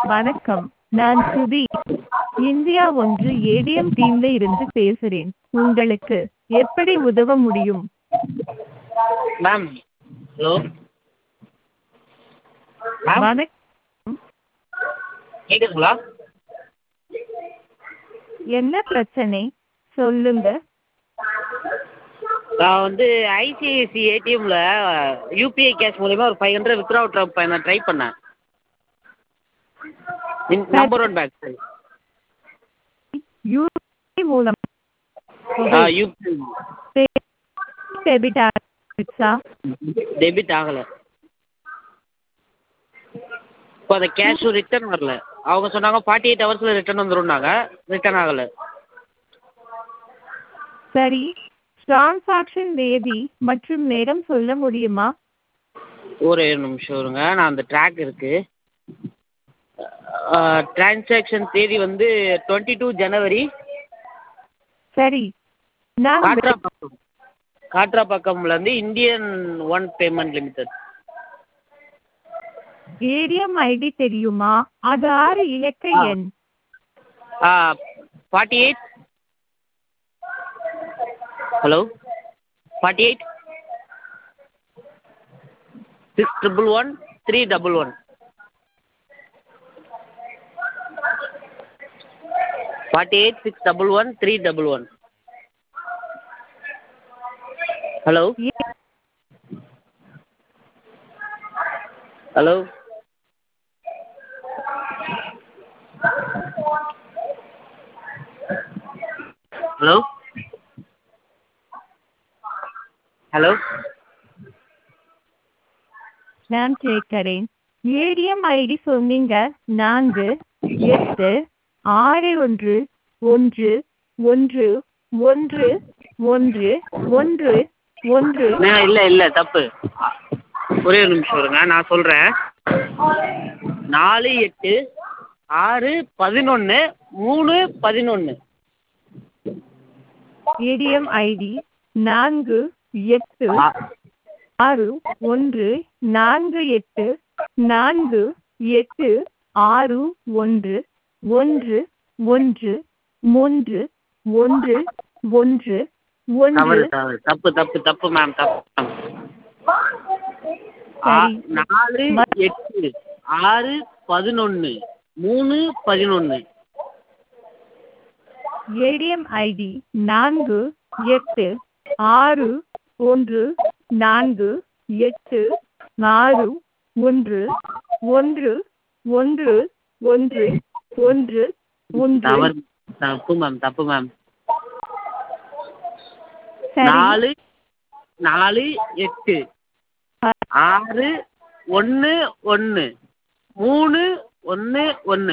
வணக்கம் நான் சுதி இந்தியா ஒன்று ஏடிஎம் டீம்ல இருந்து பேசுறேன் உங்களுக்கு எப்படி உதவ முடியும் மேம் ஹலோ மேம் வணக்கம் கேட்குதுங்களா என்ன பிரச்சனை சொல்லுங்க நான் வந்து ஐசிஐசி ஏடிஎம்மில் யூபிஐ கேஷ் மூலிமா ஒரு ஃபைவ் ஹண்ட்ரட் வித்ட்ரா ட்ரை நான் ட்ரை பண்ணேன் நம்பர் ஒன் பேங்க் யூபிஐ மூலம் ஆ யூபிஐ டெபிட் ஆகிடுச்சா டெபிட் ஆகலை இப்போ அந்த கேஷும் ரிட்டர்ன் வரல அவங்க சொன்னாங்க ஃபார்ட்டி எயிட் ஹவர்ஸில் ரிட்டர்ன் வந்துரும்னாங்க ரிட்டர்ன் ஆகலை சரி டிரான்சாக்ஷன் தேதி மற்றும் நேரம் சொல்ல முடியுமா ஒரே நிமிஷம் இருங்க நான் அந்த ட்ராக் இருக்கு டிரான்சாக்ஷன் தேதி வந்து டுவெண்ட்டி டூ ஜனவரி சரி நான் காட்ராபாக்கம் காட்ராபாக்கம்லேருந்து Indian one payment limited ATM ID தெரியுமா அது ஆறு இலக்க ஆ. எண் forty eight hello forty eight six triple one three double one forty eight six double one three double one hello ஏ- ஹலோ ஹலோ ஹலோ நான் கேட்கிறேன் ஏடிஎம் ஐடி சொன்னீங்க நான்கு எட்டு ஆறு ஒன்று ஒன்று ஒன்று ஒன்று ஒன்று ஒன்று ஒன்று இல்லை இல்லை தப்பு ஒரே ஒரு நிமிஷம் இருங்க நான் சொல்கிறேன் நாலு எட்டு ஆறு பதினொன்று மூணு பதினொன்று ஏடிஎம் ஐடி நான்கு எட்டு ஆறு ஒன்று நான்கு எட்டு நான்கு எட்டு ஆறு ஒன்று ஒன்று ஒன்று மூன்று ஒன்று ஒன்று தவறு ஒன்று தவறு தப்பு தப்பு தப்பு மேம் தப்பு மேம் சரி. நாலு ம- எட்டு ஆறு பதினொன்று மூணு பதினொன்று ஏடிஎம் ஐடி நான்கு எட்டு ஆறு ஒன்று நான்கு எட்டு ஆறு ஒன்று ஒன்று ஒன்று ஒன்று ஒன்று ஒன்று தவறு தப்பு மேம் தப்பு மேம் சரி நாலு நாலு எட்டு ஆறு ஒன்று ஒன்று மூணு ஒன்று ஒன்று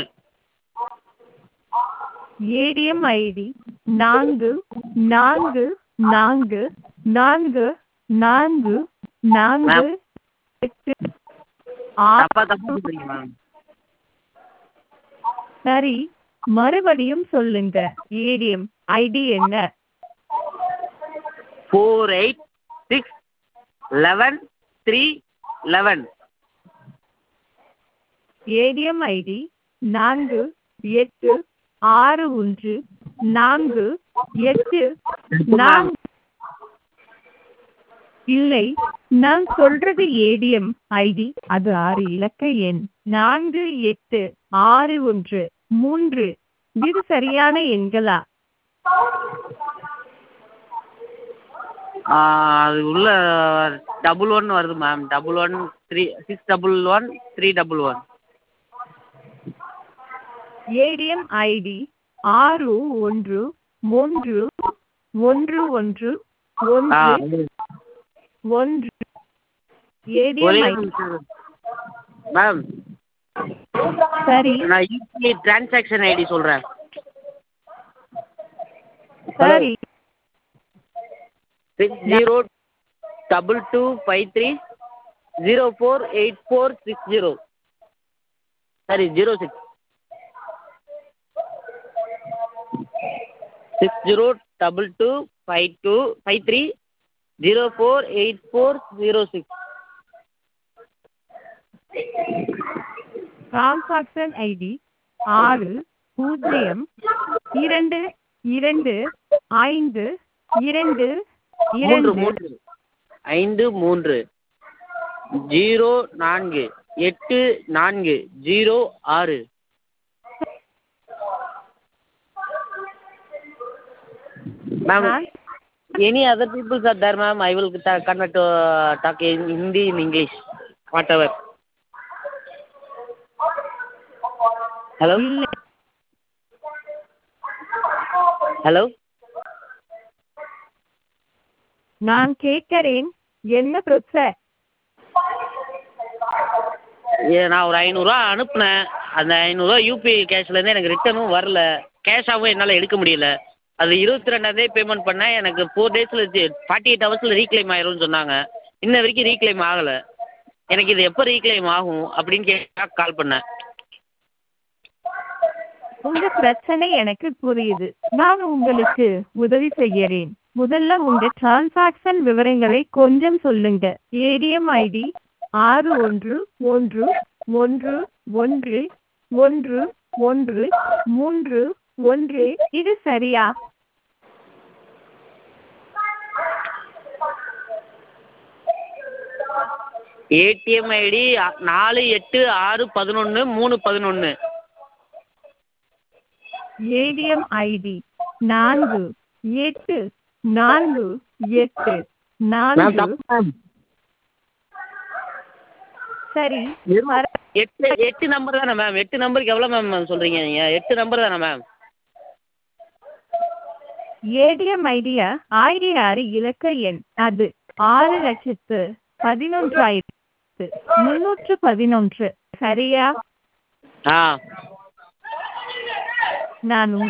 ஏடிஎம் ஐடி நான்கு நான்கு நான்கு நான்கு நான்கு நான்கு எட்டு ஆறு தப்பா தப்பா சொல்றீங்க மேம் சரி மறுபடியும் சொல்லுங்க ஏடிஎம் ஐடி என்ன four eight six eleven three eleven ATM ID நான்கு எட்டு ஆறு ஒன்று நான்கு எட்டு நான்கு இல்லை நான் சொல்றது ஏடிஎம் ஐடி அது ஆறு இலக்க எண் நான்கு எட்டு ஆறு ஒன்று மூன்று இது சரியான எண்களா அது உள்ள டபுள் ஒன் வருது ma'am double one three six double one three double one ATM ID ஆறு ஒன்று ஒன்று ஒன்று ஒன்று ஆ ஒன்று ஒன்று ஏடிஎம் ஒரே ஐடி நிமிஷம் மேம் சரி நான் யூபிஐ டிரான்சாக்ஷன் ஐடி சொல்கிறேன் சரி six zero double two five three zero four eight four six zero sorry zero six six zero double two five two five three zero four eight four zero six transaction ID ஆறு பூஜ்ஜியம் இரண்டு இரண்டு ஐந்து இரண்டு மூன்று இரண்டு மூன்று ஐந்து மூன்று ஜீரோ நான்கு எட்டு நான்கு ஜீரோ ஆறு மேம் நான் any other peoples are there ma'am i will ta- convert to uh, talk in hindi in english whatever hello இல்லை hello நான் கேட்கிறேன் என்ன பிரச்சனை ஏ நான் ஒரு ஐநூறுரூவா அனுப்புனேன் அந்த ஐநூறுரூவா யூபிஐ கேஷ்லேருந்து எனக்கு ரிட்டர்னும் வரல கேஷாகவும் என்னால் எடுக்க முடியல அது இருபத்தி ரெண்டாந்தேதி பேமெண்ட் பண்ணேன் எனக்கு ஃபோர் டேஸில் ஃபார்ட்டி எயிட் ஹவர்ஸில் ரீக்ளைம் ஆயிரும்னு சொன்னாங்க இன்ன வரைக்கும் ரீக்ளைம் ஆகலை எனக்கு இது எப்போ ரீக்ளைம் ஆகும் அப்படின்னு கேட்க கால் பண்ணேன் உங்க பிரச்சனை எனக்கு புரியுது நான் உங்களுக்கு உதவி செய்கிறேன் முதல்ல உங்க டிரான்சாக்ஷன் விவரங்களை கொஞ்சம் சொல்லுங்க ஏடிஎம் ஐடி ஆறு ஒன்று ஒன்று ஒன்று ஒன்று ஒன்று ஒன்று மூன்று ஒன்று இது சரியா ஏடிஎம் ஐடி நாலு எட்டு ஆறு பதினொன்று மூணு பதினொன்று ஏடிஎம் ஐடி நான்கு எட்டு நான்கு எட்டு நான்கு சரி வர- எட்டு எட்டு நம்பர் தானே மேம் எட்டு நம்பருக்கு எவ்வளோ மேம் சொல்கிறீங்க நீங்கள் எட்டு நம்பர் தானே மேம் ஏடிஎம் ஐடிய ஆயிரத்தி ஆறு இலக்க எண் அது ஆறு லட்சத்து பதினொன்றாயிரத்து முன்னூற்று பதினொன்று சரியா ஆ நான் உங்க